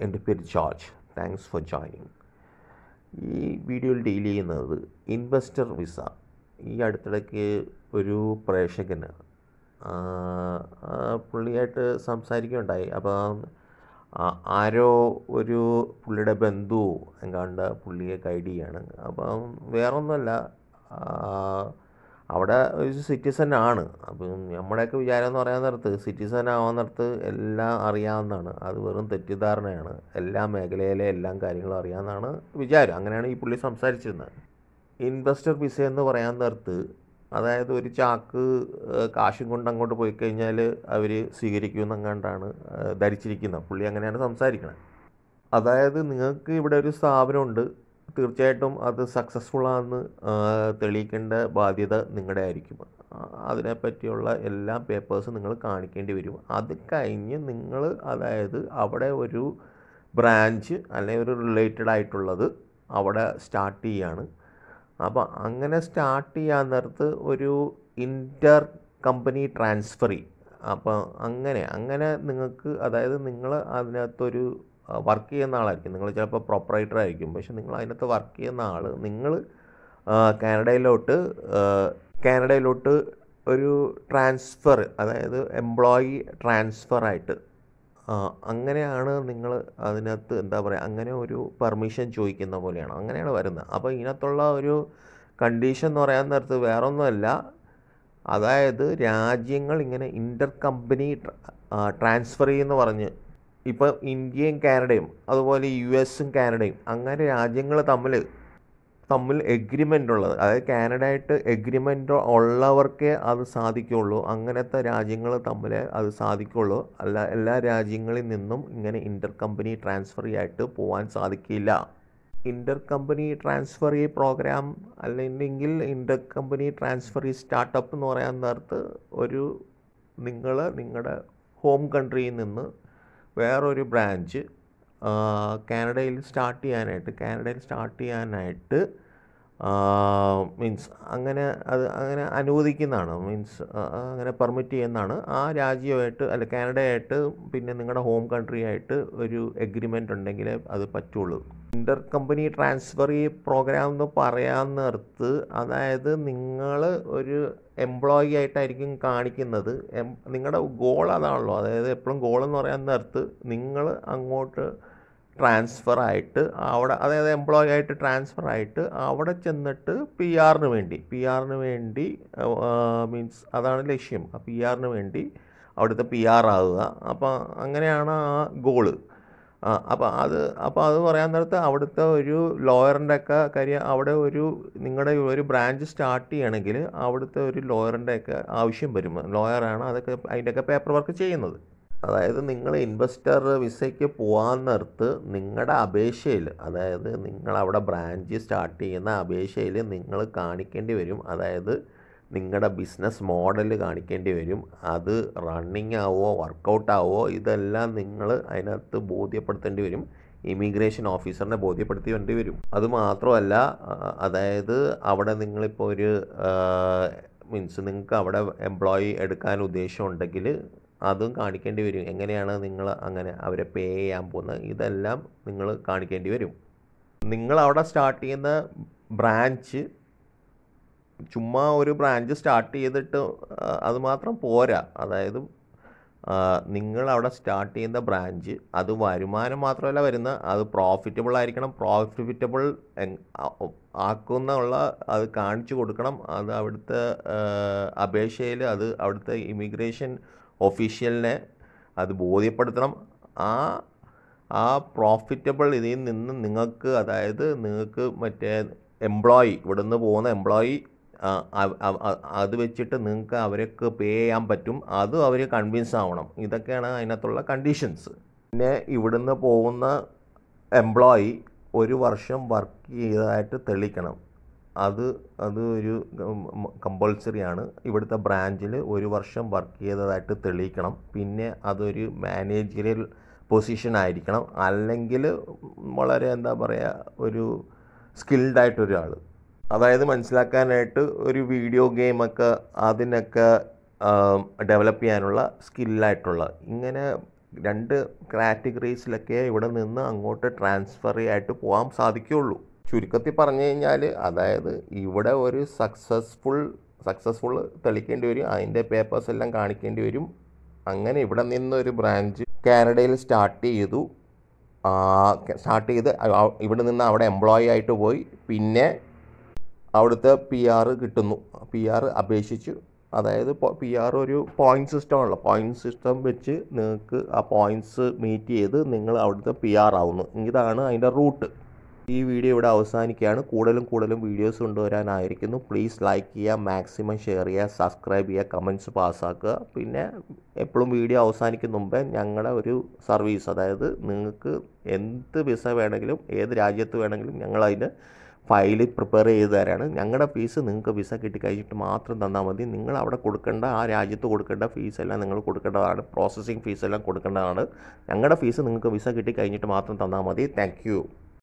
എൻ്റെ പേര് George thanks for joining ഈ വീഡിയോയിൽ ഡീൽ ചെയ്യുന്നത് ഇൻവെസ്റ്റർ വിസ ഈ അടുത്തിടയ്ക്ക് ഒരു പ്രേക്ഷകന് ആ, ആ, പുള്ളിയായിട്ട് സംസാരിക്കുകയുണ്ടായി അപ്പം ആ- ആരോ ഒരു പുള്ളിയുടെ ബന്ധു എങ്ങാണ്ട് പുള്ളിയെ ഗൈഡ് ചെയ്യാണ് അപ്പം വേറൊന്നുമല്ല ആ, അവിടെ ഒരു സിറ്റിസൺ ആണ് അപ്പം നമ്മുടെയൊക്കെ വിചാരം എന്ന് പറയാൻ നേരത്ത് സിറ്റിസൺ ആവുന്നിടത്ത് എല്ലാം അറിയാവുന്നതാണ് അത് വെറും തെറ്റിദ്ധാരണയാണ് എല്ലാ മേഖലയിലെ എല്ലാം കാര്യങ്ങളും അറിയാമെന്നാണ് വിചാരം അങ്ങനെയാണ് ഈ പുള്ളി സംസാരിച്ചിരുന്നത് ഇൻവെസ്റ്റർ വിസ എന്ന് പറയാൻ നേരത്ത് അതായത് ഒരു ചാക്ക് ഏഹ്, കാശും കൊണ്ട് അങ്ങോട്ട് പോയി കഴിഞ്ഞാൽ അവർ സ്വീകരിക്കുമെന്നെങ്ങാണ്ടാണ് ഏഹ്, ധരിച്ചിരിക്കുന്നത് പുള്ളി അങ്ങനെയാണ് സംസാരിക്കുന്നത് അതായത് നിങ്ങൾക്ക് ഇവിടെ ഒരു സ്ഥാപനമുണ്ട് തീർച്ചയായിട്ടും അത് സക്സസ്ഫുൾ ആണെന്ന് ആ, തെളിയിക്കേണ്ട ബാധ്യത നിങ്ങളുടെ ആയിരിക്കും ആ, അതിനെപ്പറ്റിയുള്ള എല്ലാ പേപ്പേഴ്സും നിങ്ങൾ കാണിക്കേണ്ടി വരും അത് കഴിഞ്ഞ് നിങ്ങൾ അതായത് അവിടെ ഒരു ബ്രാഞ്ച് അല്ലെങ്കിൽ ഒരു റിലേറ്റഡ് ആയിട്ടുള്ളത് അവിടെ സ്റ്റാർട്ട് ചെയ്യാണ് അപ്പോൾ അങ്ങനെ സ്റ്റാർട്ട് ചെയ്യാൻ നേരത്ത് ഒരു ഇൻ്റർ കമ്പനി ട്രാൻസ്ഫറി അപ്പോൾ അങ്ങനെ അങ്ങനെ നിങ്ങൾക്ക് അതായത് നിങ്ങൾ അതിനകത്തൊരു വർക്ക് ചെയ്യുന്ന ആളായിരിക്കും നിങ്ങൾ ചിലപ്പോൾ പ്രൊപ്പറേറ്റർ ആയിരിക്കും പക്ഷെ നിങ്ങൾ അതിനകത്ത് വർക്ക് ചെയ്യുന്ന ആൾ നിങ്ങൾ കാനഡയിലോട്ട് ആ, കാനഡയിലോട്ട് ഒരു ട്രാൻസ്ഫർ അതായത് എംപ്ലോയി ട്രാൻസ്ഫറായിട്ട് ആ, അങ്ങനെയാണ് നിങ്ങൾ അതിനകത്ത് എന്താ പറയുക അങ്ങനെ ഒരു പെർമിഷൻ ചോദിക്കുന്ന പോലെയാണ് അങ്ങനെയാണ് വരുന്നത് അപ്പോൾ ഇതിനകത്തുള്ള ഒരു കണ്ടീഷൻ എന്ന് പറയാൻ നേരത്ത് വേറൊന്നുമല്ല അതായത് രാജ്യങ്ങൾ ഇങ്ങനെ ഇൻ്റർ കമ്പനി ട്രാൻസ്ഫർ ചെയ്യുന്ന പറഞ്ഞ് ഇപ്പോൾ ഇന്ത്യയും കാനഡയും അതുപോലെ യു എസും കാനഡയും അങ്ങനെ രാജ്യങ്ങൾ തമ്മിൽ തമ്മിൽ എഗ്രിമെൻ്റ് ഉള്ളത് അതായത് കാനഡയായിട്ട് എഗ്രിമെൻ്റ് ഉള്ളവർക്കേ അത് സാധിക്കുള്ളൂ അങ്ങനത്തെ രാജ്യങ്ങൾ തമ്മിൽ അത് സാധിക്കുള്ളൂ അല്ല എല്ലാ രാജ്യങ്ങളിൽ നിന്നും ഇങ്ങനെ ഇൻ്റർ കമ്പനി ട്രാൻസ്ഫർ ആയിട്ട് പോകാൻ സാധിക്കില്ല ഇൻ്റർ കമ്പനി ട്രാൻസ്ഫർ ഈ പ്രോഗ്രാം അല്ലെങ്കിൽ ഇൻ്റർ കമ്പനി ട്രാൻസ്ഫർ ഈ സ്റ്റാർട്ടപ്പ് എന്ന് പറയാൻ നേരത്ത് ഒരു നിങ്ങൾ നിങ്ങളുടെ ഹോം കൺട്രിയിൽ നിന്ന് വേറൊരു ബ്രാഞ്ച് കാനഡയിൽ സ്റ്റാർട്ട് ചെയ്യാനായിട്ട് കാനഡയിൽ സ്റ്റാർട്ട് ചെയ്യാനായിട്ട് മീൻസ് അങ്ങനെ അത് അങ്ങനെ അനുവദിക്കുന്നതാണ് മീൻസ് അങ്ങനെ പെർമിറ്റ് ചെയ്യുന്നതാണ് ആ രാജ്യമായിട്ട് അല്ല കാനഡയായിട്ട് പിന്നെ നിങ്ങളുടെ ഹോം കൺട്രി ആയിട്ട് ഒരു എഗ്രിമെൻ്റ് ഉണ്ടെങ്കിലേ അത് പറ്റുള്ളൂ ഇൻ്റർ കമ്പനി ട്രാൻസ്ഫർ ഈ പ്രോഗ്രാം എന്ന് പറയാൻ നേരത്ത് അതായത് നിങ്ങൾ ഒരു എംപ്ലോയി ആയിട്ടായിരിക്കും കാണിക്കുന്നത് എം നിങ്ങളുടെ ഗോൾ അതാണല്ലോ അതായത് എപ്പോഴും ഗോൾ എന്ന് പറയാൻ നേരത്ത് നിങ്ങൾ അങ്ങോട്ട് ട്രാൻസ്ഫർ ആയിട്ട് അവിടെ അതായത് എംപ്ലോയി ആയിട്ട് ട്രാൻസ്ഫർ ആയിട്ട് അവിടെ ചെന്നിട്ട് പി ആറിന് വേണ്ടി പി ആറിന് വേണ്ടി മീൻസ് അതാണ് ലക്ഷ്യം ആ പി ആറിന് വേണ്ടി അവിടുത്തെ പി ആർ ആവുക അപ്പോൾ അങ്ങനെയാണ് ആ ഗോള് അപ്പോൾ അത് അപ്പോൾ അത് പറയാൻ നേരത്ത് അവിടുത്തെ ഒരു ലോയറിൻ്റെ ഒക്കെ കാര്യം അവിടെ ഒരു നിങ്ങളുടെ ഒരു ബ്രാഞ്ച് സ്റ്റാർട്ട് ചെയ്യണമെങ്കിൽ അവിടുത്തെ ഒരു ലോയറിൻ്റെ ഒക്കെ ആവശ്യം വരും ലോയറാണ് അതൊക്കെ അതിൻ്റെയൊക്കെ പേപ്പർ വർക്ക് ചെയ്യുന്നത് അതായത് നിങ്ങൾ ഇൻവെസ്റ്റർ വിസയ്ക്ക് പോകാൻ നേരത്ത് നിങ്ങളുടെ അപേക്ഷയിൽ അതായത് നിങ്ങൾ അവിടെ ബ്രാഞ്ച് സ്റ്റാർട്ട് ചെയ്യുന്ന അപേക്ഷയിൽ നിങ്ങൾ കാണിക്കേണ്ടി വരും അതായത് നിങ്ങളുടെ ബിസിനസ് മോഡൽ കാണിക്കേണ്ടി വരും അത് റണ്ണിങ് ആവോ വർക്കൗട്ട് ആവോ ഇതെല്ലാം നിങ്ങൾ അതിനകത്ത് ബോധ്യപ്പെടുത്തേണ്ടി വരും ഇമിഗ്രേഷൻ ഓഫീസറിനെ ബോധ്യപ്പെടുത്തി വേണ്ടി വരും അത് മാത്രമല്ല ആ, അതായത് അവിടെ നിങ്ങളിപ്പോൾ ഒരു മീൻസ് നിങ്ങൾക്ക് അവിടെ എംപ്ലോയി എടുക്കാൻ ഉദ്ദേശമുണ്ടെങ്കിൽ അതും കാണിക്കേണ്ടി വരും എങ്ങനെയാണ് നിങ്ങൾ അങ്ങനെ അവരെ പേ ചെയ്യാൻ പോകുന്നത് ഇതെല്ലാം നിങ്ങൾ കാണിക്കേണ്ടി വരും നിങ്ങൾ അവിടെ സ്റ്റാർട്ട് ചെയ്യുന്ന ബ്രാഞ്ച് ചുമ്മാ ഒരു ബ്രാഞ്ച് സ്റ്റാർട്ട് ചെയ്തിട്ട് ആ, അത് മാത്രം പോരാ അതായത് നിങ്ങൾ അവിടെ സ്റ്റാർട്ട് ചെയ്യുന്ന ബ്രാഞ്ച് അത് വരുമാനം മാത്രമല്ല വരുന്ന അത് പ്രോഫിറ്റബിൾ ആയിരിക്കണം പ്രോഫിറ്റബിൾ ആക്കുന്നുള്ള അത് കാണിച്ചു കൊടുക്കണം അത് അവിടുത്തെ അപേക്ഷയിൽ അത് അവിടുത്തെ ഇമിഗ്രേഷൻ ഒഫീഷ്യലിനെ അത് ബോധ്യപ്പെടുത്തണം ആ ആ പ്രോഫിറ്റബിൾ ഇതിൽ നിന്ന് നിങ്ങൾക്ക് അതായത് നിങ്ങൾക്ക് മറ്റേ എംപ്ലോയി ഇവിടുന്ന് പോകുന്ന എംപ്ലോയി അത് വെച്ചിട്ട് നിങ്ങൾക്ക് അവർക്ക് പേ ചെയ്യാൻ പറ്റും അതും അവർ കൺവിൻസ് ആവണം ഇതൊക്കെയാണ് അതിനകത്തുള്ള കണ്ടീഷൻസ് പിന്നെ ഇവിടുന്ന് പോകുന്ന എംപ്ലോയി ഒരു വർഷം വർക്ക് ചെയ്തതായിട്ട് തെളിയിക്കണം അത് അത് ഒരു കമ്പൾസറി ആണ് ഇവിടുത്തെ ബ്രാഞ്ചിൽ ഒരു വർഷം വർക്ക് ചെയ്തതായിട്ട് തെളിയിക്കണം പിന്നെ അതൊരു മാനേജറിയൽ പൊസിഷൻ ആയിരിക്കണം അല്ലെങ്കിൽ വളരെ എന്താ പറയുക ഒരു സ്കിൽഡ് ആയിട്ടൊരാൾ അതായത് മനസ്സിലാക്കാനായിട്ട് ഒരു വീഡിയോ ഗെയിമൊക്കെ അതിനൊക്കെ ഡെവലപ്പ് ചെയ്യാനുള്ള സ്കില്ലായിട്ടുള്ള ഇങ്ങനെ രണ്ട് കാറ്റഗറീസിലൊക്കെ ഇവിടെ നിന്ന് അങ്ങോട്ട് ട്രാൻസ്ഫർ ആയിട്ട് പോകാൻ സാധിക്കുകയുള്ളൂ ചുരുക്കത്തിൽ പറഞ്ഞു കഴിഞ്ഞാൽ അതായത് ഇവിടെ ഒരു സക്സസ്ഫുൾ സക്സസ്ഫുൾ തെളിക്കേണ്ടി വരും അതിൻ്റെ പേപ്പേഴ്സ് എല്ലാം കാണിക്കേണ്ടി വരും അങ്ങനെ ഇവിടെ നിന്നൊരു ബ്രാഞ്ച് കാനഡയിൽ സ്റ്റാർട്ട് ചെയ്തു സ്റ്റാർട്ട് ചെയ്ത് അ- ഇവിടെ നിന്ന് അവിടെ എംപ്ലോയി ആയിട്ട് പോയി പിന്നെ അവിടുത്തെ പി ആർ കിട്ടുന്നു പി ആർ അപേക്ഷിച്ചു അതായത് പി ആർ ഒരു പോയിന്റ് സിസ്റ്റം ഉള്ള പോയിന്റ് സിസ്റ്റം വെച്ച് നിങ്ങൾക്ക് ആ പോയിന്റ്സ് മീറ്റ് ചെയ്ത് നിങ്ങൾ അവിടുത്തെ പി ആർ ആവുന്നു ഇതാണ് അതിൻ്റെ റൂട്ട് ഈ വീഡിയോ ഇവിടെ അവസാനിക്കുകയാണ് കൂടുതലും കൂടുതലും വീഡിയോസ് കൊണ്ടുവരാനായിരിക്കുന്നു പ്ലീസ് ലൈക്ക് ചെയ്യുക മാക്സിമം ഷെയർ ചെയ്യുക സബ്സ്ക്രൈബ് ചെയ്യുക കമൻറ്റ്സ് പാസ്സാക്കുക പിന്നെ എപ്പോഴും വീഡിയോ അവസാനിക്കുന്ന മുമ്പേ ഞങ്ങളുടെ ഒരു സർവീസ് അതായത് നിങ്ങൾക്ക് എന്ത് വിസ വേണമെങ്കിലും ഏത് രാജ്യത്ത് വേണമെങ്കിലും ഞങ്ങൾ അതിൻ്റെ ഫയൽ പ്രിപ്പയർ ചെയ്ത് തരാണ് ഞങ്ങളുടെ ഫീസ് നിങ്ങൾക്ക് വിസ കിട്ടിക്കഴിഞ്ഞിട്ട് മാത്രം തന്നാൽ മതി നിങ്ങൾ അവിടെ കൊടുക്കേണ്ട ആ രാജ്യത്ത് കൊടുക്കേണ്ട ഫീസ് എല്ലാം നിങ്ങൾ കൊടുക്കേണ്ടതാണ് പ്രോസസ്സിങ് ഫീസ് എല്ലാം കൊടുക്കേണ്ടതാണ് ഞങ്ങളുടെ ഫീസ് നിങ്ങൾക്ക് വിസ കിട്ടി കഴിഞ്ഞിട്ട് മാത്രം തന്നാൽ മതി താങ്ക്